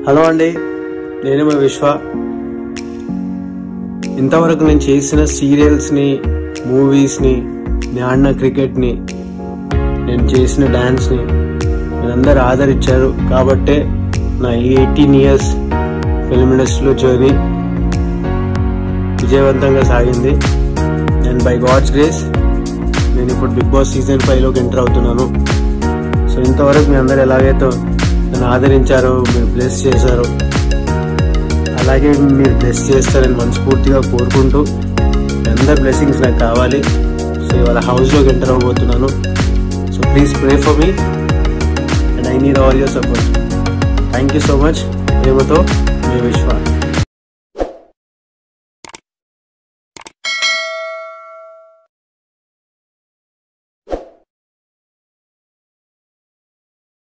hello అండి నేను మీ విశ్వ ఇంతవరకు నేను చేసిన సీరియల్స్ని మూవీస్ని నేను ఆడిన క్రికెట్ని నేను చేసిన డ్యాన్స్ని మీరందరూ ఆదరించారు కాబట్టే నా ఎయిటీన్ ఇయర్స్ ఫిల్మ్ ఇండస్ట్రీలో జర్నీ విజయవంతంగా సాగింది నేను బై గాడ్స్ గ్రేస్ నేను ఇప్పుడు బిగ్ బాస్ సీజన్ ఫైవ్లోకి ఎంటర్ అవుతున్నాను సో ఇంతవరకు మీ అందరు ఎలాగైతే నన్ను ఆదరించారో మీరు బ్లెస్ చేశారో అలాగే మీరు బ్లెస్ చేస్తారని మనస్ఫూర్తిగా కోరుకుంటూ మీ అందరి బ్లెస్సింగ్స్ నాకు కావాలి సో ఇవాళ హౌస్లోకి ఎంటర్ అవ్వబోతున్నాను so please pray for me and I need all your support thank you so much ప్రేమతో మీ విశ్వాస్